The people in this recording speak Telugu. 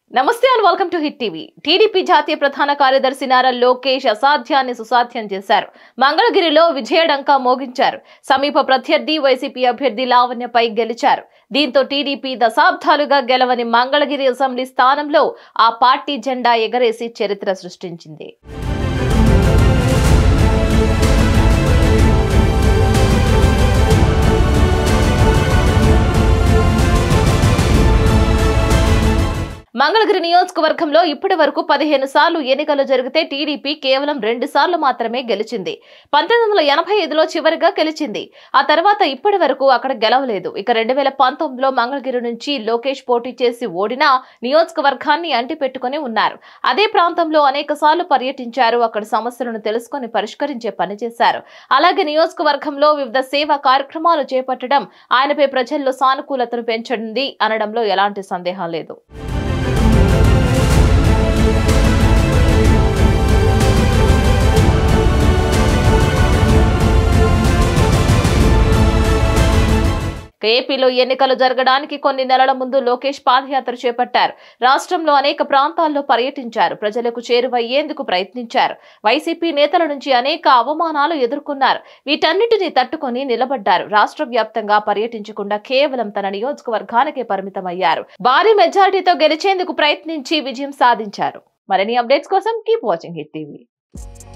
నమస్తే and welcome to hit TV TDP జాతీయ ప్రధాన కార్యదర్శి నారా లోకేష్ అసాధ్యాన్ని సుసాధ్యం చేశారు మంగళగిరిలో విజయడంకా మోగించారు సమీప ప్రత్యర్థి వైసీపీ అభ్యర్థి లావణ్యపై గెలిచారు దీంతో టీడీపీ దశాబ్దాలుగా గెలవని మంగళగిరి అసెంబ్లీ స్థానంలో ఆ పార్టీ జెండా ఎగరేసి చరిత్ర సృష్టించింది మంగళగిరి నియోజకవర్గంలో ఇప్పటి వరకు పదిహేను సార్లు ఎన్నికలు జరిగితే టీడీపీ కేవలం రెండు సార్లు మాత్రమే గెలిచింది పంతొమ్మిది వందల ఎనభై ఐదులో చివరిగా గెలిచింది ఆ తర్వాత ఇప్పటి వరకు అక్కడ గెలవలేదు ఇక రెండు వేల పంతొమ్మిదిలో మంగళగిరి నుంచి లోకేష్ పోటీ చేసి ఓడినా నియోజకవర్గాన్ని అంటిపెట్టుకుని ఉన్నారు అదే ప్రాంతంలో అనేక సార్లు పర్యటించారు అక్కడ సమస్యలను తెలుసుకొని పరిష్కరించే పని చేశారు అలాగే నియోజకవర్గంలో వివిధ సేవా కార్యక్రమాలు చేపట్టడం ఆయనపై ప్రజల్లో సానుకూలతను పెంచండి అనడంలో ఎలాంటి సందేహం లేదు ఏపీలో ఎన్నికలు జరగడానికి కొన్ని నెలల ముందు లోకేష్ పాదయాత్ర చేపట్టారు రాష్ట్రంలో అనేక ప్రాంతాల్లో పర్యటించారు ప్రజలకు చేరువయ్యేందుకు ప్రయత్నించారు వైసీపీ నేతల నుంచి అనేక అవమానాలు ఎదుర్కొన్నారు వీటన్నిటిని తట్టుకొని నిలబడ్డారు రాష్ట్ర వ్యాప్తంగా పర్యటించకుండా కేవలం తన నియోజకవర్గానికే పరిమితమయ్యారు భారీ మెజారిటీతో గెలిచేందుకు ప్రయత్నించి విజయం సాధించారు మరిన్ని అప్డేట్స్ కోసం కీప్ వాచింగ్ హిట్ టీవీ